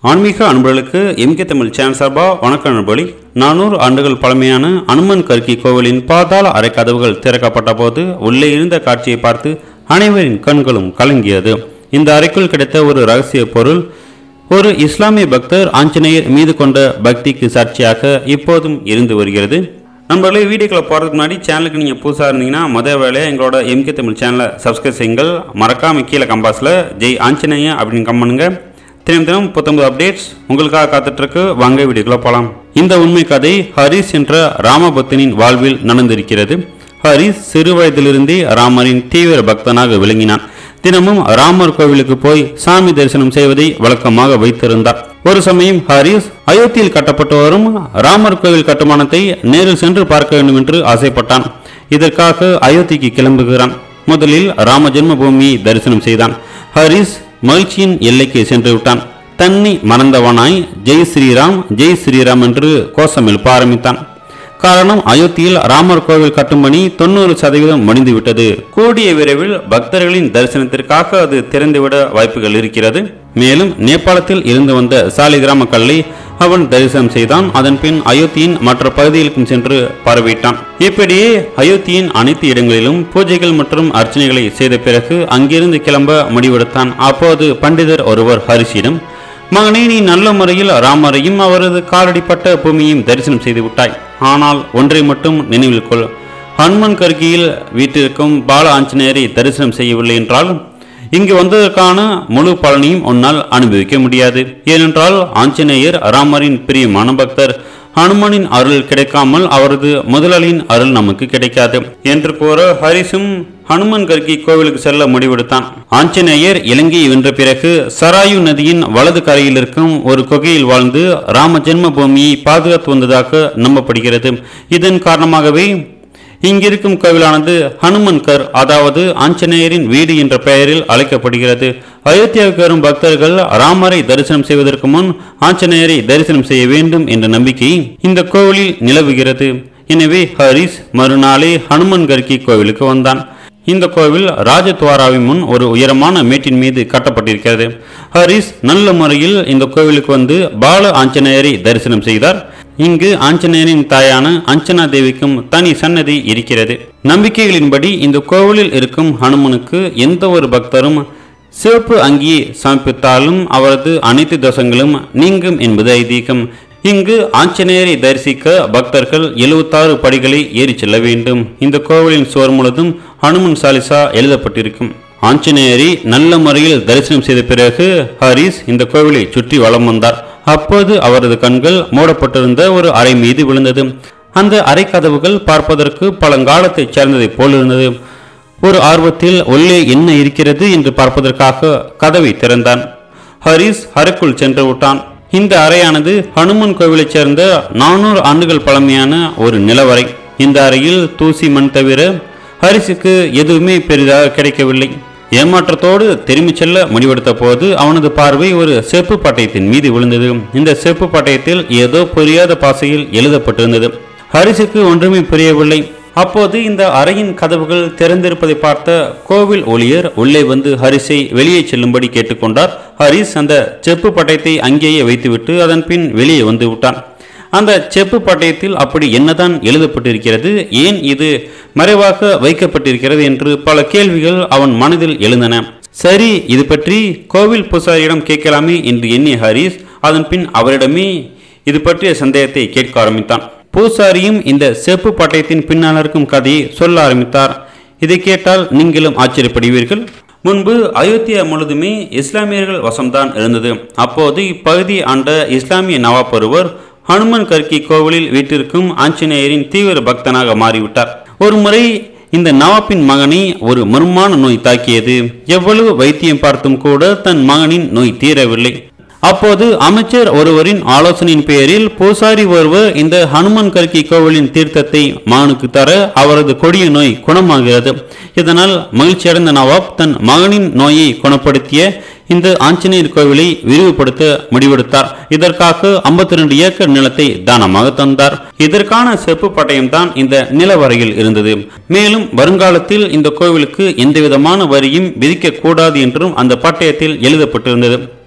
ஆன்மீக அன்பர்களுக்கு MK Tamil channel சார்பா வணக்கம் நண்பர்களே நானூறு ஆண்டுகள் பழமையான அனுமன் கர்க்கி கோவிலின் பாதாள அறை கதவுகள் திறக்கப்பட்ட போது உள்ளே இருந்த காட்சியை பார்த்து அனைவரின் கண்களும் கலங்கியது இந்த அறைக்குள் கிடைத்த ஒரு ரகசிய பொருள் ஒரு இஸ்லாமிய பக்தர் ஆஞ்சநேயர் மீது கொண்ட பக்திக்கு சாட்சியாக இப்போதும் இருந்து வருகிறது நண்பர்களே வீடியோக்களை போகிறதுக்கு முன்னாடி சேனலுக்கு நீங்கள் புதுசாக இருந்தீங்கன்னா முதல் வேலையை எங்களோட எம்கே தமிழ் சேனலை சப்ஸ்கிரைப் செய்யுங்கள் மறக்காமல் கீழே கம்பாஸில் ஜெய் ஆஞ்சநேய அப்படின்னு கம் பண்ணுங்க தினம் தினம் புத்தம்பது அப்டேட்ஸ் உங்களுக்காக காத்துட்ருக்கு வாங்க வீடியோக்குள்ள போகலாம் இந்த உண்மை கதை ஹரிஸ் என்ற ராமபக்தனின் வாழ்வில் நடந்திருக்கிறது ஹரிஸ் சிறு வயதிலிருந்தே ராமரின் தீவிர பக்தனாக விளங்கினான் தினமும் ராமர் கோவிலுக்கு போய் சாமி தரிசனம் செய்வதை வழக்கமாக வைத்திருந்தார் ஒரு சமயம் ஹரிஸ் அயோத்தியில் கட்டப்பட்டு வரும் ராமர் கோவில் கட்டுமானத்தை நேரில் சென்று பார்க்க வேண்டும் என்று ஆசைப்பட்டான் இதற்காக அயோத்திக்கு கிளம்புகிறான் முதலில் ராம ஜென்மபூமியை தரிசனம் செய்தான் ஹரிஸ் மகிழ்ச்சியின் எல்லைக்கு சென்று விட்டான் தன்னை மறந்தவனாய் ஜெய் ஸ்ரீராம் ஜெய் ஸ்ரீராம் என்று கோஷம் எழுப்ப ஆரம்பித்தான் காரணம் அயோத்தியில் ராமர் கோவில் கட்டும் பணி தொண்ணூறு சதவீதம் முடிந்துவிட்டது கூடிய விரைவில் பக்தர்களின் தரிசனத்திற்காக அது திறந்துவிட வாய்ப்புகள் இருக்கிறது மேலும் நேபாளத்தில் இருந்து வந்த சாலிகிராம கல்லை அவன் தரிசனம் செய்தான் அதன் பின் அயோத்தியின் மற்ற பகுதிகளுக்கும் சென்று பார்வையிட்டான் இப்படியே அயோத்தியின் அனைத்து இடங்களிலும் பூஜைகள் மற்றும் அர்ச்சனைகளை செய்த பிறகு அங்கிருந்து கிளம்ப முடிவெடுத்தான் அப்போது பண்டிதர் ஒருவர் ஹரிஷிடம் மகனே நீ நல்ல முறையில் ராமரையும் அவரது காலடிப்பட்ட பூமியையும் தரிசனம் செய்து விட்டாய் ஆனால் ஒன்றை மட்டும் நினைவில் கொள் ஹனுமன் கர்கியில் வீட்டிற்கும் பால ஆஞ்சநேயரை தரிசனம் செய்யவில்லை என்றால் இங்கு வந்ததற்கான முழு பலனையும் உன்னால் அனுபவிக்க முடியாது ஏனென்றால் ஆஞ்சநேயர் ராமரின் பிரியமான பக்தர் ஹனுமனின் அருள் கிடைக்காமல் அவரது முதலாளியின் அருள் நமக்கு கிடைக்காது என்று கூற ஹரிசும் ஹனுமன் கர்கி கோவிலுக்கு செல்ல முடிவெடுத்தான் ஆஞ்சநேயர் இலங்கையை வென்ற பிறகு சராயு நதியின் வலது கரையில் இருக்கும் ஒரு குகையில் வாழ்ந்து ராம ஜென்ம பூமியை பாதுகாத்து வந்ததாக நம்பப்படுகிறது இதன் காரணமாகவே இங்கிருக்கும் கோவிலானது ஹனுமன் கர் அதாவது ஆஞ்சநேயரின் வீடு என்ற பெயரில் அழைக்கப்படுகிறது அயோத்தியாவுக்கு வரும் பக்தர்கள் ராமரை தரிசனம் செய்வதற்கு முன் ஆஞ்சநேயரை தரிசனம் செய்ய வேண்டும் என்ற நம்பிக்கை இந்த கோவிலில் நிலவுகிறது எனவே ஹரிஸ் மறுநாளே ஹனுமன் கர்கி கோவிலுக்கு வந்தான் இந்த கோவில் ராஜத்வாராவின் முன் ஒரு உயரமான மேட்டின் மீது கட்டப்பட்டிருக்கிறது ஹரிஸ் நல்ல முறையில் இந்த கோவிலுக்கு வந்து பால ஆஞ்சநேயரை தரிசனம் செய்தார் இங்கு ஆஞ்சநேயரின் தாயான அஞ்சனா தேவிக்கும் தனி சன்னதி இருக்கிறது நம்பிக்கைகளின்படி இந்த கோவிலில் இருக்கும் ஹனுமனுக்கு எந்த ஒரு பக்தரும் சிவப்பு அங்கியை சமர்ப்பித்தாலும் அவரது அனைத்து தோஷங்களும் நீங்கும் என்பது ஐதீகம் இங்கு ஆஞ்சநேயரை தரிசிக்க பக்தர்கள் எழுபத்தாறு படிகளை ஏறி செல்ல வேண்டும் இந்த கோவிலின் சுவர் முழுதும் ஹனுமன் சாலிசா எழுதப்பட்டிருக்கும் ஆஞ்சநேயரை நல்ல முறையில் தரிசனம் செய்த பிறகு ஹரிஸ் இந்த கோவிலை சுற்றி வலம் வந்தார் அப்போது அவரது கண்கள் மூடப்பட்டிருந்த ஒரு அறை மீது விழுந்தது அந்த அறை கதவுகள் பார்ப்பதற்கு பழங்காலத்தைச் சேர்ந்ததைப் போல் இருந்தது ஒரு ஆர்வத்தில் உள்ளே என்ன இருக்கிறது என்று பார்ப்பதற்காக கதவை திறந்தான் ஹரிஸ் அறைக்குள் சென்று விட்டான் இந்த அறையானது ஹனுமன் கோவிலைச் சேர்ந்த நானூறு ஆண்டுகள் பழமையான ஒரு நிலவறை இந்த அறையில் தூசி மண் தவிர ஹரிஸுக்கு எதுவுமே பெரிதாக கிடைக்கவில்லை ஏமாற்றத்தோடு திரும்பிச் செல்ல முடிவெடுத்த போது அவனது பார்வை ஒரு செப்பு பட்டயத்தின் மீது விழுந்தது இந்த செப்பு பட்டயத்தில் ஏதோ புரியாத பாசையில் எழுதப்பட்டிருந்தது ஹரிஸுக்கு ஒன்றுமே புரியவில்லை அப்போது இந்த அறையின் கதவுகள் திறந்திருப்பதை பார்த்த கோவில் ஊழியர் உள்ளே வந்து ஹரிஸை வெளியே செல்லும்படி கேட்டுக்கொண்டார் ஹரிஸ் அந்த செப்பு பட்டயத்தை அங்கேயே வைத்துவிட்டு அதன் பின் வெளியே வந்து விட்டான் அந்த செப்பு பட்டயத்தில் அப்படி என்னதான் எழுதப்பட்டிருக்கிறது ஏன் இது மறைவாக வைக்கப்பட்டிருக்கிறது என்று பல கேள்விகள் அவன் மனதில் எழுந்தன சரி இது பற்றி கோவில் பூசாரியிடம் கேட்கலாமே என்று எண்ணிய ஹரிஸ் அதன் பின் அவரிடமே இது பற்றிய சந்தேகத்தை கேட்க ஆரம்பித்தான் பூசாரியும் இந்த செப்பு பட்டயத்தின் பின்னால் இருக்கும் கதையை சொல்ல ஆரம்பித்தார் இதை கேட்டால் நீங்களும் ஆச்சரியப்படுவீர்கள் முன்பு அயோத்தியா முழுதுமே இஸ்லாமியர்கள் வசம்தான் இருந்தது அப்போது இப்பகுதி ஆண்ட இஸ்லாமிய நவாப் ஒருவர் ஹனுமன் கர்கி கோவிலில் வீட்டிற்கும் ஆஞ்சநேயரின் தீவிர பக்தனாக மாறிவிட்டார் ஒரு முறை இந்த நவாப்பின் மகனை ஒரு மர்மான நோய் தாக்கியது எவ்வளவு வைத்தியம் பார்த்தும் கூட தன் மகனின் நோய் தீரவில்லை அப்போது அமைச்சர் ஒருவரின் ஆலோசனையின் பேரில் பூசாரி ஒருவர் இந்த ஹனுமன் கர்கி கோவிலின் தீர்த்தத்தை மகனுக்கு தர அவரது கொடிய நோய் குணமாகிறது இதனால் மகிழ்ச்சியடைந்த நவாப் தன் மகனின் நோயை குணப்படுத்திய இந்த ஆஞ்சநேயர் கோவிலை விரிவுபடுத்த முடிவெடுத்தார் இதற்காக 52 ஏக்கர் நிலத்தை தானமாக தந்தார் இதற்கான செப்பு பட்டயம் தான் இந்த நிலவரையில் இருந்தது மேலும் வருங்காலத்தில் இந்த கோவிலுக்கு எந்தவிதமான வரியும் விதிக்க கூடாது என்றும் அந்த பட்டயத்தில் எழுதப்பட்டிருந்தது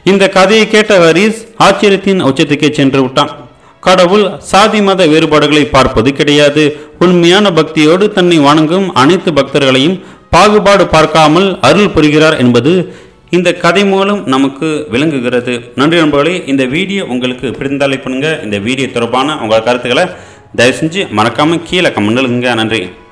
இந்த கதையை கேட்ட ஹரிஸ் ஆச்சரியத்தின் உச்சத்துக்கே சென்று விட்டான் கடவுள் சாதி மத வேறுபாடுகளை பார்ப்பது கிடையாது உண்மையான பக்தியோடு தன்னை வணங்கும் அனைத்து பக்தர்களையும் பாகுபாடு பார்க்காமல் அருள் புரிகிறார் என்பது இந்த கதை மூலம் நமக்கு விளங்குகிறது நன்றி நண்பர்களே இந்த வீடியோ உங்களுக்கு பிடிந்தாலே பண்ணுங்க இந்த வீடியோ தொடர்பான உங்கள் கருத்துக்களை தயவு செஞ்சு மறக்காம கீழே கமெண்ட் நன்றி